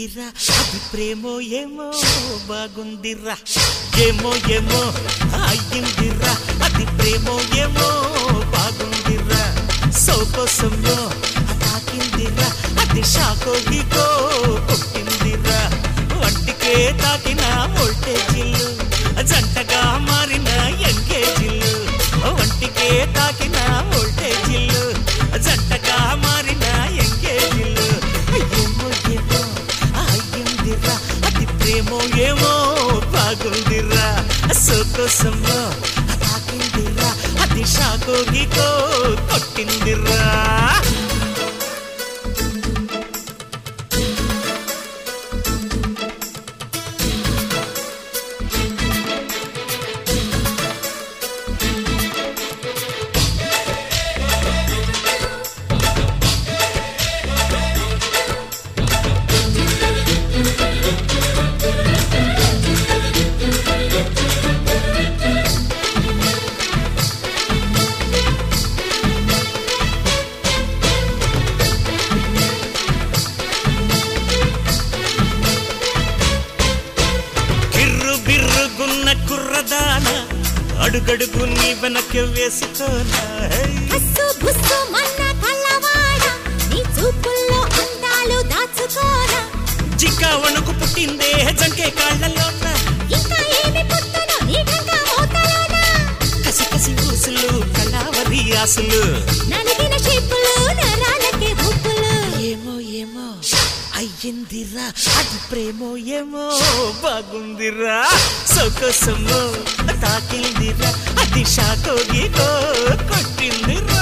అయ్యిందిరా అది ప్రేమో ఏమో బాగుందిరా ఏమో ఏమో అయ్యిందిరా అది ప్రేమో ఏమో బాగుందిరా సోకోసంలో తాకిందిరా అది షాకో గీకో కొట్టిందిరా వంటికే తాకిన వోల్టేజీలు జంటగా మారిన ఎంగేజీలు వంటికే తాకిన వోల్టేజీలు జంటగా మారిన ఎంగేజీలు ఏమో ఏమో అయ్యిందిరా అది ప్రేమో ఏమో బాగుందిరా సోకోసంలో తాకిందిరా అది షాకో గీకో కొట్టిందిరా కిర్రు బిర్రుగున్న కుర్రదాన అడుగడుగు నీ వెనక్కి వేసుకోనా హై. హస్సు బుస్సు మన్న కళ్ళవాడ నీ చూపుల్లో అందాలు దాచుకోనా జింకా వణుకు పుట్టిందే జంకే కాళ్ళలోన ఇంకా ఏమి పుట్టనో నీ గంగ మోతలోనా కసి కసి ఊసులు కళావరి ఆసులు నలిగిన షేపులు నరాలకే భూపులు ఏమో ఏమో అయ్యిందిరా అది ప్రేమో ఏమో బాగుందిరా సొకసమో తాకిందిరా అది షాకో గీకో కొట్టిందిరా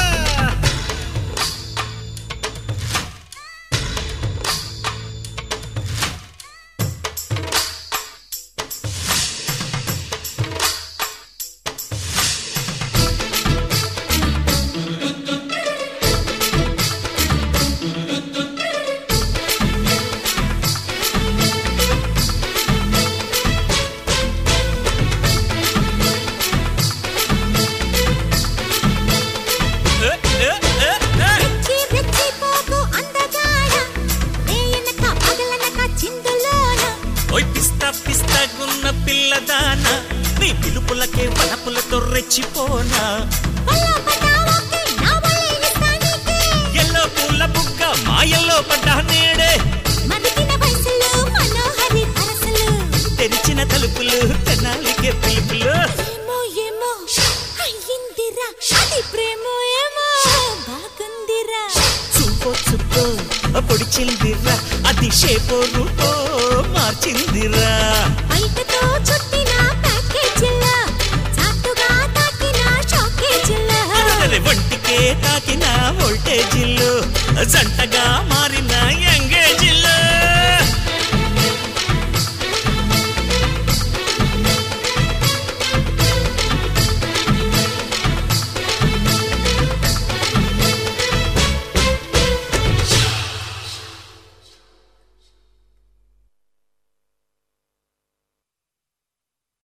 ఏ, ఏ, ఏ, ఏ. రెచ్చి రెచ్చిపోకు అందగాడ నేయనక పగలనక చిందులోన ఓయ్ పిస్తా పిస్తాగున్న పిల్లదాన నీ పిలుపులకే వలపులతో రెచ్చిపోనా వల్ల పడ్డావొకే నా వల్లే ఇస్తానీకే ఎల్లో పూల బుగ్గ మాయల్లో పడ్డా నేడే మరిగిన వయసులో మనోహరి అరసలు తెరిచిన తలుపులు తెనాలికే పిలుపులు ఏమో ఏమో అయ్యిందిరా అది ప్రేమో ఏమో బాగుందిరా చూపో చుక్కో పొడిచిందిరా అది షేపో రూపో మార్చిందిరా బయటతో చుట్టిన ప్యాకేజీలా చాటుగా తాకిన షాకేజీలా అరెరెరె, ఒంటికే తాకిన వోల్టేజీలు జంటగా